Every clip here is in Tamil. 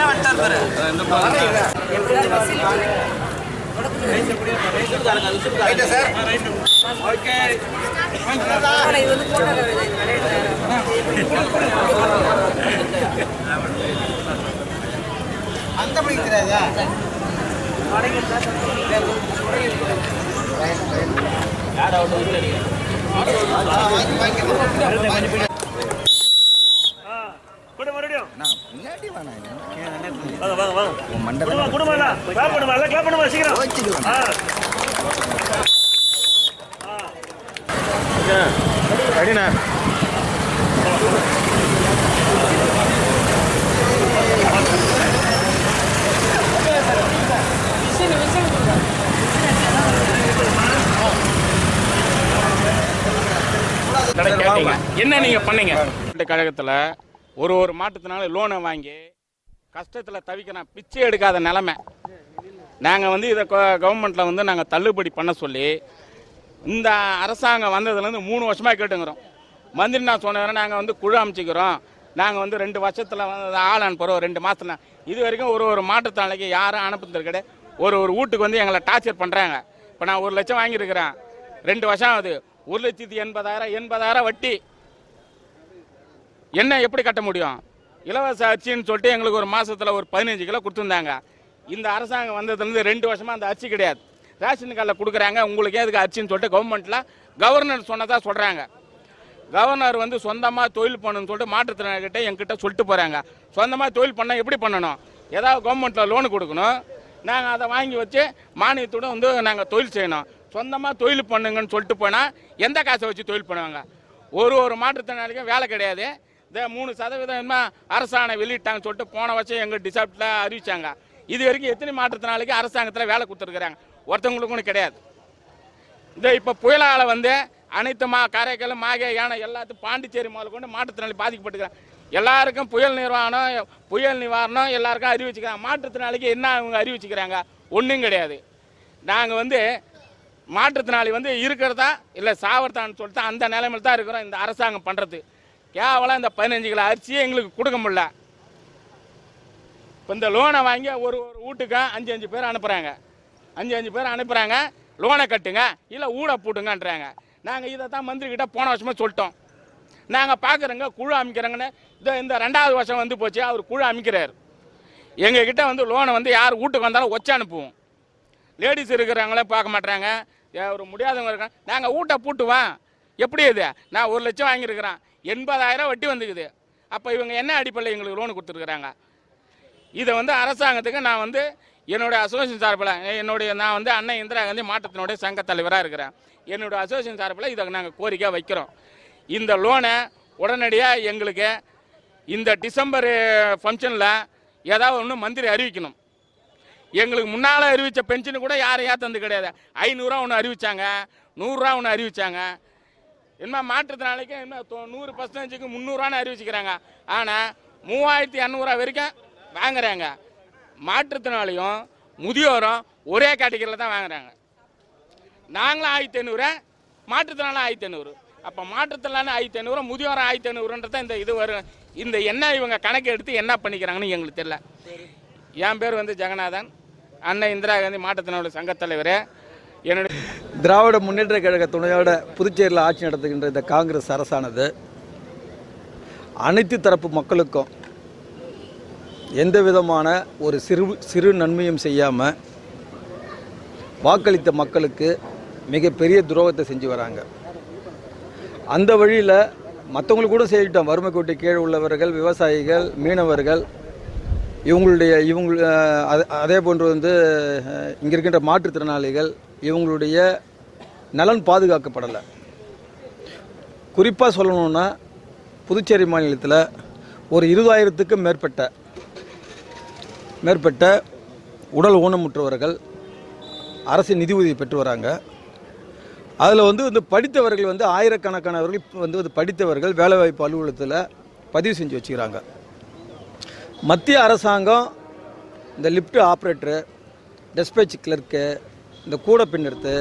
இது வந்து போட்டோ அந்த படி தெரியாதா கொடு மறுபடியும் முன்னாடி வேணாம் வாங்க வாங்க வாங்க உன் மண்டை குடும்பம் குடும்பம் இல்ல கிளாப் பண்ணுமா எல்லாம் கிளாப் பண்ணுமா சீக்கிரம் ஆ ரெடிண்ணா கேட்டீங்க என்ன நீங்க பண்ணீங்க இந்த கழகத்துல ஒரு ஒரு மாற்றத்தினால லோனை வாங்கி கஷ்டத்துல தவிக்கிறோம் பிச்சை எடுக்காத நிலைமை நாங்கள் வந்து இதை கவர்மெண்ட்டில் வந்து நாங்கள் தள்ளுபடி பண்ண சொல்லி இந்த அரசாங்கம் வந்ததுலேருந்து மூணு வருஷமாக கேட்டுங்கிறோம் மந்திரி நான் சொன்னவரை நாங்கள் வந்து குழு அமைச்சிக்கிறோம் நாங்கள் வந்து ரெண்டு வருஷத்தில் வந்து ஆள் அனுப்புகிறோம் ரெண்டு மாதத்தில் இது வரைக்கும் ஒரு ஒரு மாற்றுத்தாளைக்கு யாரும் அனுப்புறது கிடையாது ஒரு ஒரு வீட்டுக்கு வந்து எங்களை டார்ச்சர் பண்ணுறாங்க இப்போ நான் ஒரு லட்சம் வாங்கியிருக்கிறேன் ரெண்டு வருஷம் ஆகுது ஒரு லட்சத்தி எண்பதாயிரம் எண்பதாயிரம் வட்டி என்ன எப்படி கட்ட முடியும் இலவச அரிசின்னு சொல்லிட்டு எங்களுக்கு ஒரு மாசத்துல ஒரு பதினஞ்சு கிலோ கொடுத்துருந்தாங்க இந்த அரசாங்கம் வந்ததுலேருந்து ரெண்டு வருஷமா அந்த அரிசி கிடையாது ரேஷன் கார்டில் கொடுக்குறாங்க உங்களுக்கு எதுக்கு அரிசின்னு சொல்லிட்டு கவர்மெண்ட்ல கவர்னர் சொன்னதா சொல்றாங்க கவர்னர் வந்து சொந்தமாக தொழில் பண்ணணும்னு சொல்லிட்டு மாற்றுத்திறனாளிகிட்ட எங்கிட்ட சொல்லிட்டு போகிறாங்க சொந்தமாக தொழில் பண்ணால் எப்படி பண்ணணும் ஏதாவது கவர்மெண்ட்டில் லோன் கொடுக்கணும் நாங்கள் அதை வாங்கி வச்சு மானியத்தோட வந்து நாங்கள் தொழில் செய்யணும் சொந்தமாக தொழில் பண்ணுங்கன்னு சொல்லிட்டு போனால் எந்த காசை வச்சு தொழில் பண்ணுவாங்க ஒரு ஒரு மாற்றுத்திறனாளிக்கும் வேலை கிடையாது இந்த மூணு சதவீதம் என்ன அரசாணை வெளியிட்டாங்கன்னு சொல்லிட்டு போன வருஷம் எங்கள் டிசாப்டில் அறிவிச்சாங்க இது வரைக்கும் எத்தனை மாற்றுத்திறனாளிக்கு அரசாங்கத்தில் வேலை கொடுத்துருக்குறாங்க ஒருத்தவங்களுக்கும் ஒண்ணும் கிடையாது இந்த இப்போ புயலால் வந்து அனைத்து மா காரைக்கால் மாகே யானை எல்லாத்தையும் பாண்டிச்சேரி முதல் கொண்டு மாற்றுத்திறனாளி பாதிக்கப்பட்டுக்கிறாங்க எல்லாருக்கும் புயல் நிர்வாகம் புயல் நிவாரணம் எல்லாருக்கும் அறிவிச்சுக்கிறாங்க மாற்றுத்திறனாளிக்கு என்ன அவங்க அறிவிச்சுக்கிறாங்க ஒன்றும் கிடையாது நாங்கள் வந்து மாற்றுத்திறனாளி வந்து இருக்கிறதா இல்லை சாவர்தான்னு சொல்லிட்டு அந்த நிலைமையில் தான் இருக்கிறோம் இந்த அரசாங்கம் பண்ணுறது கேவலம் இந்த பதினஞ்சு கிலோ அரிசியே எங்களுக்கு கொடுக்க முடியல இப்போ இந்த லோனை வாங்கி ஒரு ஒரு வீட்டுக்கு அஞ்சு அஞ்சு பேர் அனுப்புகிறாங்க அஞ்சு அஞ்சு பேர் அனுப்புகிறாங்க லோனை கட்டுங்க இல்லை ஊட போட்டுங்கன்றாங்க நாங்கள் இதை தான் மந்திரி கிட்ட போன வருஷமாக சொல்லிட்டோம் நாங்கள் பார்க்குறோங்க குழு அமைக்கிறோங்கன்னு இதோ இந்த ரெண்டாவது வருஷம் வந்து போச்சு அவர் குழு அமைக்கிறார் எங்கள் கிட்ட வந்து லோனை வந்து யார் வீட்டுக்கு வந்தாலும் ஒச்சு அனுப்புவோம் லேடிஸ் இருக்கிறவங்களே பார்க்க மாட்டாங்க ஒரு முடியாதவங்க இருக்காங்க நாங்கள் வீட்டை பூட்டுவோம் எப்படி இது நான் ஒரு லட்சம் வாங்கியிருக்கிறேன் எண்பதாயிரம் வட்டி வந்துக்குது அப்போ இவங்க என்ன அடிப்படையில் எங்களுக்கு லோன் கொடுத்துருக்குறாங்க இதை வந்து அரசாங்கத்துக்கு நான் வந்து என்னுடைய அசோசியேஷன் சார்பில் என்னுடைய நான் வந்து அண்ணன் இந்திரா காந்தி மாற்றத்தினுடைய சங்க தலைவராக இருக்கிறேன் என்னுடைய அசோசியேஷன் சார்பில் இதை நாங்கள் கோரிக்கை வைக்கிறோம் இந்த லோனை உடனடியாக எங்களுக்கு இந்த டிசம்பர் ஃபங்க்ஷனில் ஏதாவது ஒன்று மந்திரி அறிவிக்கணும் எங்களுக்கு முன்னால் அறிவித்த பென்ஷன் கூட யாரும் ஏத்தந்து கிடையாது ஐநூறுரூவா ஒன்று அறிவிச்சாங்க நூறுரூவா ஒன்று அறிவிச்சாங்க என்ன மாற்றுத்திறனாளிக்கு என்ன தொ- நூறு பர்சன்டேஜுக்கு முந்நூறுவான்னு அறிவிச்சுக்கிறாங்க ஆனால் மூவாயிரத்தி இரநூறுவா வரைக்கும் வாங்குறாங்க மாற்றுத்திறனாளியும் முதியோரும் ஒரே கேட்டகரியில் தான் வாங்குறாங்க நாங்களும் ஆயிரத்தி ஐநூறு மாற்றுத்திறனாலும் ஆயிரத்தி ஐநூறு அப்போ மாற்றுத்திறனாலும் ஆயிரத்தி ஐநூறு முதியோரம் ஆயிரத்தி ஐநூறுன்றது இந்த இது வரும் இந்த என்ன இவங்க கணக்கு எடுத்து என்ன பண்ணிக்கிறாங்கன்னு எங்களுக்கு தெரியல என் பேர் வந்து ஜெகநாதன் அண்ணன் இந்திரா காந்தி மாற்றுத்திறனாளி சங்கத் தலைவர் என்னுடைய திராவிட முன்னேற்ற கழக துணையோட புதுச்சேரியில் ஆட்சி நடத்துகின்ற இந்த காங்கிரஸ் அரசானது அனைத்து தரப்பு மக்களுக்கும் எந்த விதமான ஒரு சிறு சிறு நன்மையும் செய்யாமல் வாக்களித்த மக்களுக்கு மிகப்பெரிய துரோகத்தை செஞ்சு வராங்க அந்த வழியில் மற்றவங்களுக்கு கூட செய்யிட்டோம் வறுமை கோட்டை கீழே உள்ளவர்கள் விவசாயிகள் மீனவர்கள் இவங்களுடைய இவங்க அஹ், அதே- அதே போன்று வந்து அஹ், இங்கே இருக்கின்ற மாற்றுத்திறனாளிகள் இவங்களுடைய நலன் பாதுகாக்கப்படலை குறிப்பாக சொல்லணும்னா புதுச்சேரி மாநிலத்தில் ஒரு இருபதாயிரத்துக்கும் மேற்பட்ட மேற்பட்ட உடல் ஊனமுற்றவர்கள் அரசு நிதி உதவி பெற்று வராங்க அதில் வந்து இந்த படித்தவர்கள் வந்து ஆயிரக்கணக்கானவர்கள் இப்ப வந்து வந்து படித்தவர்கள் வேலைவாய்ப்பு அலுவலகத்தில் பதிவு செஞ்சு வச்சுக்கிறாங்க மத்திய அரசாங்கம் இந்த லிஃப்ட் ஆப்ரேட்டரு டெஸ்பேச் கிளர்க்கு இந்த கூட பின்னர்த்து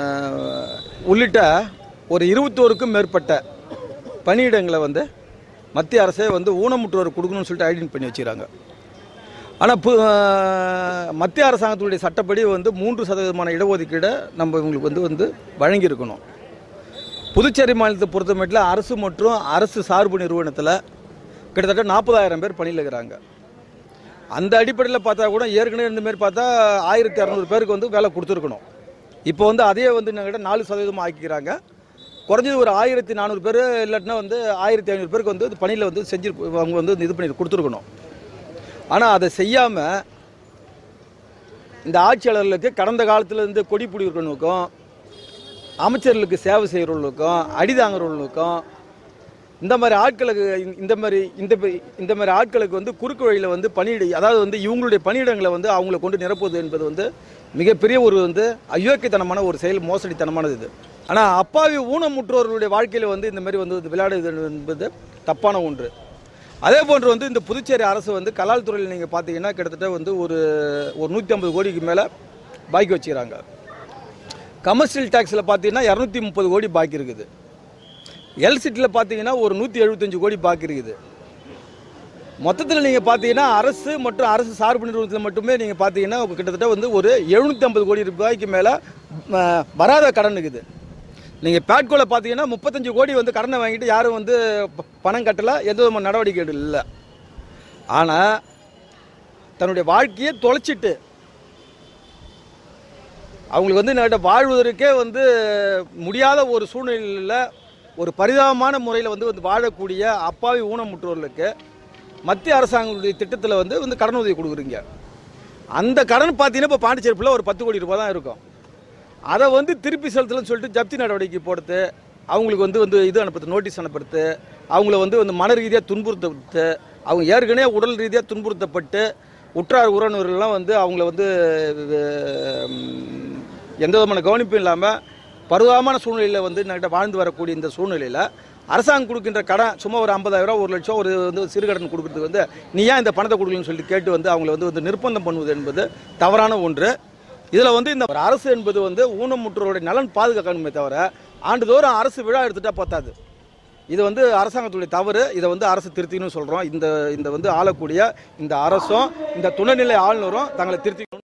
உள்ளிட்ட ஒரு இருபத்தோருக்கும் மேற்பட்ட பணியிடங்களை வந்து மத்திய அரசே வந்து ஊனமுற்றோர் கொடுக்கணும்னு சொல்லிட்டு ஐடென்டி பண்ணி வச்சுக்கிறாங்க ஆனால் பு ஆஹ் மத்திய அரசாங்கத்துடைய சட்டப்படி வந்து மூன்று சதவீதமான இடஒதுக்கீடை நம்ம இவங்களுக்கு வந்து வந்து வழங்கியிருக்கணும் புதுச்சேரி மாநிலத்தை பொறுத்தமட்டில் அரசு மற்றும் அரசு சார்பு நிறுவனத்தில் கிட்டத்தட்ட நாற்பதாயிரம் பேர் பணியில் இருக்கிறாங்க அந்த அடிப்படையில் பார்த்தா கூட ஏற்கனவே இந்த மாதிரி பார்த்தா ஆயிரத்தி இரநூறு பேருக்கு வந்து வேலை கொடுத்துருக்கணும் இப்போ வந்து அதே வந்து எங்ககிட்ட நாலு சதவீதம் ஆக்கிக்கிறாங்க குறைஞ்சது ஒரு ஆயிரத்தி நானூறு பேர் இல்லாட்டினா வந்து ஆயிரத்தி ஐநூறு பேருக்கு வந்து பணியில் வந்து செஞ்சு அவங்க வந்து இது பண்ணி கொடுத்துருக்கணும் ஆனால் அதை செய்யாமல் இந்த ஆட்சியாளர்களுக்கு கடந்த காலத்தில் இருந்து கொடி பிடிக்கிறவனுக்கும் அமைச்சர்களுக்கு சேவை செய்கிறவர்களுக்கும் அடி தாங்குறவர்களுக்கும் இந்த மாதிரி ஆட்களுக்கு இந்த- இந்த மாதிரி இந்த ப- இந்த மாதிரி ஆட்களுக்கு வந்து குறுக்கு வழியில் வந்து பணியிட அதாவது வந்து இவங்களுடைய பணியிடங்களை வந்து அவங்கள கொண்டு நிரப்புவது என்பது வந்து மிகப்பெரிய ஒரு வந்து அயோக்கியத்தனமான ஒரு செயல் மோசடித்தனமானது இது ஆனால் அப்பாவி ஊனமுற்றோர்களுடைய வாழ்க்கையில் வந்து இந்த மாதிரி வந்து விளையாடுது என்பது தப்பான ஒன்று அதே போன்று வந்து இந்த புதுச்சேரி அரசு வந்து கலால் துறையில் நீங்கள் பார்த்தீங்கன்னா கிட்டத்தட்ட வந்து ஒரு ஒரு நூற்றி ஐம்பது கோடிக்கு மேலே பாக்கி வச்சுக்கிறாங்க கமர்ஷியல் டேக்ஸில் பார்த்தீங்கன்னா இரநூத்தி முப்பது கோடி பாக்கி இருக்குது எல்சிட்டியில் பார்த்தீங்கன்னா ஒரு நூற்றி எழுபத்தஞ்சு கோடி பாக்கி இருக்குது மொத்தத்தில் நீங்கள் பார்த்தீங்கன்னா அரசு மற்றும் அரசு சார்பு நிறுவனத்தில் மட்டுமே நீங்கள் பார்த்தீங்கன்னா கிட்டத்தட்ட வந்து ஒரு எழுநூற்றி ஐம்பது கோடி ரூபாய்க்கு மேலே வராத கடன் இருக்குது நீங்கள் பேட்கோவில் பார்த்தீங்கன்னா முப்பத்தஞ்சு கோடி வந்து கடனை வாங்கிட்டு யாரும் வந்து ப- பணம் கட்டலை எந்த விதமான நடவடிக்கை இல்லை ஆனால் தன்னுடைய வாழ்க்கையை தொலைச்சிட்டு அவங்களுக்கு வந்து நேரட்ட வாழ்வதற்கே வந்து முடியாத ஒரு சூழ்நிலையில் ஒரு பரிதாபமான முறையில் வந்து வந்து வாழக்கூடிய அப்பாவி ஊனமுற்றோர்களுக்கு மத்திய அரசாங்கத்துடைய திட்டத்தில் வந்து வந்து கடன் உதவி கொடுக்குறீங்க அந்த கடன் பார்த்தீங்கன்னா இப்போ பாண்டிச்சேரிப்பில் ஒரு பத்து கோடி ரூபாய் தான் இருக்கும் அதை வந்து திருப்பி செலுத்தலன்னு சொல்லிட்டு ஜப்தி நடவடிக்கை போடுறது அவங்களுக்கு வந்து வந்து இது அனுப்புறது நோட்டீஸ் அனுப்புறது அவங்கள வந்து வந்து மன ரீதியாக துன்புறுத்தப்படுத்து அவங்க ஏற்கனவே உடல் ரீதியாக துன்புறுத்தப்பட்டு உற்றார் உறவினர்கள்லாம் வந்து அவங்கள வந்து உம், எந்த விதமான கவனிப்பும் இல்லாமல் பருவமான சூழ்நிலையில் வந்து என்கிட்ட வாழ்ந்து வரக்கூடிய இந்த சூழ்நிலையில் அரசாங்கம் கொடுக்கின்ற கடன் சும்மா ஒரு ஐம்பதாயிரம் ஒரு லட்சம் ஒரு வந்து சிறு கடன் கொடுக்கறதுக்கு வந்து நீ ஏன் இந்த பணத்தை கொடுக்கலன்னு சொல்லிட்டு கேட்டு வந்து அவங்கள வந்து வந்து நிர்பந்தம் பண்ணுவது என்பது தவறான ஒன்று இதில் வந்து இந்த ஒரு அரசு என்பது வந்து ஊனமுற்றோருடைய நலன் பாதுகாக்கணுமே தவிர ஆண்டுதோறும் அரசு விழா எடுத்துட்டா பத்தாது இது வந்து அரசாங்கத்துடைய தவறு இதை வந்து அரசு திருத்தின்னு சொல்கிறோம் இந்த இந்த வந்து ஆளக்கூடிய இந்த அரசும் இந்த துணைநிலை ஆளுநரும் தங்களை திருத்திக்கணும்